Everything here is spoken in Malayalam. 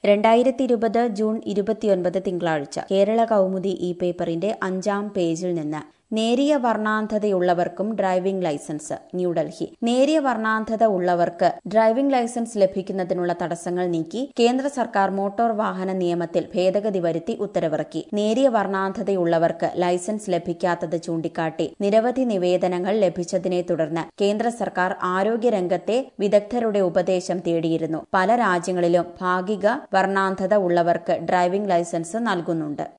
രണ്ടായിരത്തി ഇരുപത് ജൂൺ ഇരുപത്തിയൊൻപത് തിങ്കളാഴ്ച കേരള കൗമുദി ഈ പേപ്പറിന്റെ അഞ്ചാം പേജിൽ നിന്ന് നേരിയ വർണ്ണാന്ധതയുള്ളവർക്കും ഡ്രൈവിംഗ് ലൈസൻസ് ന്യൂഡൽഹി നേരിയ വർണ്ണാന്ധത ഉള്ളവർക്ക് ഡ്രൈവിംഗ് ലൈസൻസ് ലഭിക്കുന്നതിനുള്ള തടസ്സങ്ങൾ നീക്കി കേന്ദ്ര സർക്കാർ മോട്ടോർ വാഹന നിയമത്തിൽ ഭേദഗതി വരുത്തി ഉത്തരവിറക്കി നേരിയ വർണ്ണാന്ധതയുള്ളവർക്ക് ലൈസൻസ് ലഭിക്കാത്തത് ചൂണ്ടിക്കാട്ടി നിരവധി നിവേദനങ്ങൾ ലഭിച്ചതിനെ തുടർന്ന് കേന്ദ്ര സർക്കാർ ആരോഗ്യരംഗത്തെ വിദഗ്ധരുടെ ഉപദേശം തേടിയിരുന്നു പല രാജ്യങ്ങളിലും ഭാഗിക വർണ്ണാന്ധത ഉള്ളവർക്ക് ഡ്രൈവിംഗ് ലൈസൻസ് നൽകുന്നുണ്ട്